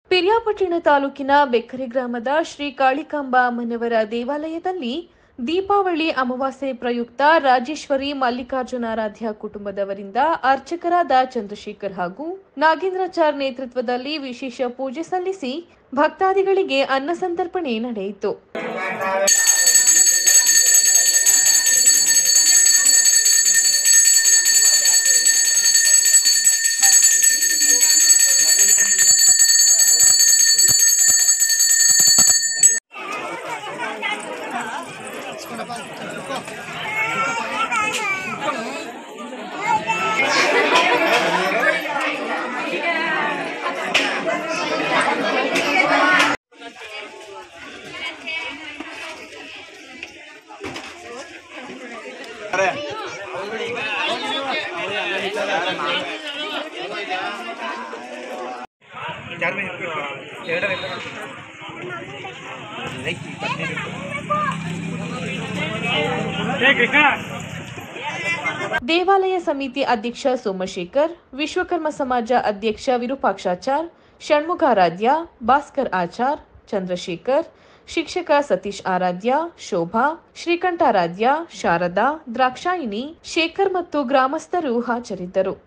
ಪಿರಿಯಾಪಟ್ಟಣ ತಾಲೂಕಿನ ಬೆಕ್ಕರೆ ಗ್ರಾಮದ ಶ್ರೀ ಕಾಳಿಕಾಂಬ ಅಮ್ಮನವರ ದೇವಾಲಯದಲ್ಲಿ ದೀಪಾವಳಿ ಅಮಾವಾಸ್ಯೆ ಪ್ರಯುಕ್ತ ರಾಜೇಶ್ವರಿ ಮಲ್ಲಿಕಾರ್ಜುನಾರಾಧ್ಯ ಕುಟುಂಬದವರಿಂದ ಅರ್ಚಕರಾದ ಚಂದ್ರಶೇಖರ್ ಹಾಗೂ ನಾಗೇಂದ್ರಾಚಾರ್ ನೇತೃತ್ವದಲ್ಲಿ ವಿಶೇಷ ಪೂಜೆ ಸಲ್ಲಿಸಿ ಭಕ್ತಾದಿಗಳಿಗೆ ಅನ್ನ ಸಂತರ್ಪಣೆ ನಡೆಯಿತು ದೇವಾಲಯ ಸಮಿತಿ ಅಧ್ಯಕ್ಷ ಸೋಮಶೇಖರ್ ವಿಶ್ವಕರ್ಮ ಸಮಾಜ ಅಧ್ಯಕ್ಷ ವಿರೂಪಾಕ್ಷಾಚಾರ್ ಷಣ್ಮುಖಾರಾಧ್ಯ ಭಾಸ್ಕರ್ ಆಚಾರ್ ಚಂದ್ರಶೇಖರ್ ಶಿಕ್ಷಕ ಸತೀಶ್ ಆರಾಧ್ಯ ಶೋಭಾ ಶ್ರೀಕಂಠಾರಾಧ್ಯ ಶಾರದಾ ದ್ರಾಕ್ಷಾಯಿಣಿ ಶೇಖರ್ ಮತ್ತು ಗ್ರಾಮಸ್ಥರು ಹಾಜರಿದ್ದರು